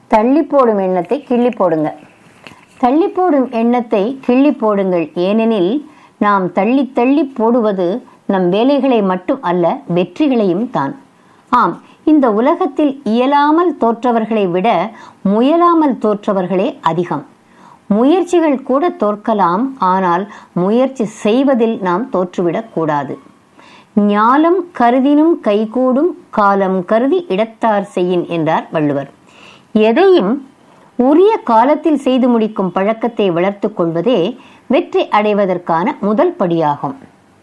தள்ளி போடும் எண்ணத்தை கிள்ளி போடுங்க தள்ளி போடும் எண்ணத்தை கிள்ளி போடுங்கள் ஏனெனில் நாம் தள்ளி தள்ளி போடுவது நம் வேலைகளை மட்டும் அல்ல வெற்றிகளையும் தான் ஆம் இந்த உலகத்தில் இயலாமல் தோற்றவர்களை விட முயலாமல் தோற்றவர்களே அதிகம் முயற்சிகள் கூட தோற்கலாம் ஆனால் முயற்சி செய்வதில் நாம் தோற்றுவிடக் கூடாது ஞாலம் கருதினும் கைகூடும் காலம் கருதி இடத்தார் செய்யின் என்றார் வள்ளுவர் எதையும் உரிய காலத்தில் செய்து முடிக்கும் பழக்கத்தை வளர்த்துக் கொள்வதே வெற்றி அடைவதற்கான முதல் படியாகும்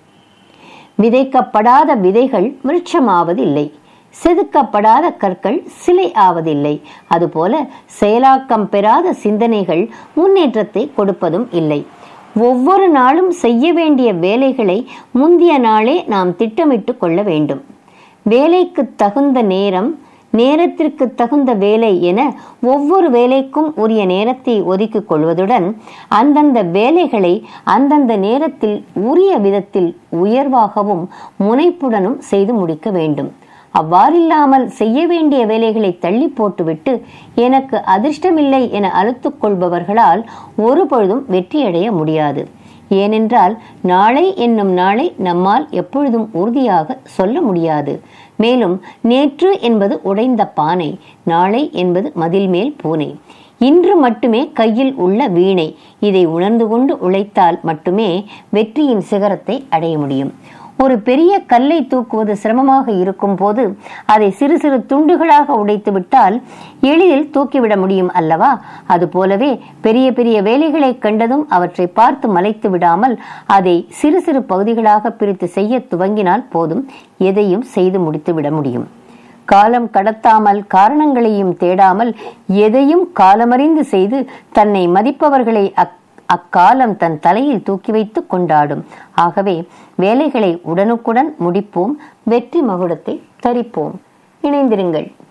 விதைக்கப்படாத விதைகள் விருட்சமாவதில்லை செதுக்கப்படாத கற்கள் சிலை ஆவதில்லை அதுபோல செயலாக்கம் பெறாத சிந்தனைகள் முன்னேற்றத்தை கொடுப்பதும் இல்லை ஒவ்வொரு நாளும் செய்ய வேண்டிய வேலைகளை முந்திய நாளே நாம் திட்டமிட்டு கொள்ள வேண்டும் வேலைக்கு தகுந்த நேரம் நேரத்திற்கு தகுந்த வேலை என ஒவ்வொரு வேலைக்கும் உரிய நேரத்தை ஒதுக்கிக் கொள்வதுடன் அந்தந்த வேலைகளை அந்தந்த நேரத்தில் உரிய விதத்தில் உயர்வாகவும் முனைப்புடனும் செய்து முடிக்க வேண்டும் அவ்வாறில்லாமல் செய்ய வேண்டிய வேலைகளை தள்ளி போட்டுவிட்டு எனக்கு அதிர்ஷ்டமில்லை என அழுத்துக் கொள்பவர்களால் ஒருபொழுதும் வெற்றியடைய முடியாது ஏனென்றால் நாளை என்னும் நாளை நம்மால் எப்பொழுதும் உறுதியாக சொல்ல முடியாது மேலும் நேற்று என்பது உடைந்த பானை நாளை என்பது மதில் மேல் பூனை இன்று மட்டுமே கையில் உள்ள வீணை இதை உணர்ந்து கொண்டு உழைத்தால் மட்டுமே வெற்றியின் சிகரத்தை அடைய முடியும் ஒரு பெரிய கல்லை தூக்குவது சிரமமாக இருக்கும் போது அதை சிறு சிறு துண்டுகளாக உடைத்து விட்டால் எளிதில் தூக்கிவிட முடியும் அல்லவா அதுபோலவே பெரிய பெரிய வேலைகளை கண்டதும் அவற்றை பார்த்து மலைத்து விடாமல் அதை சிறு சிறு பகுதிகளாக பிரித்து செய்ய துவங்கினால் போதும் எதையும் செய்து முடித்து விட முடியும் காலம் கடத்தாமல் காரணங்களையும் தேடாமல் எதையும் காலமறிந்து செய்து தன்னை மதிப்பவர்களை அக் அக்காலம் தன் தலையில் தூக்கி வைத்து கொண்டாடும் ஆகவே வேலைகளை உடனுக்குடன் முடிப்போம் வெற்றி மகுடத்தை தரிப்போம் இணைந்திருங்கள்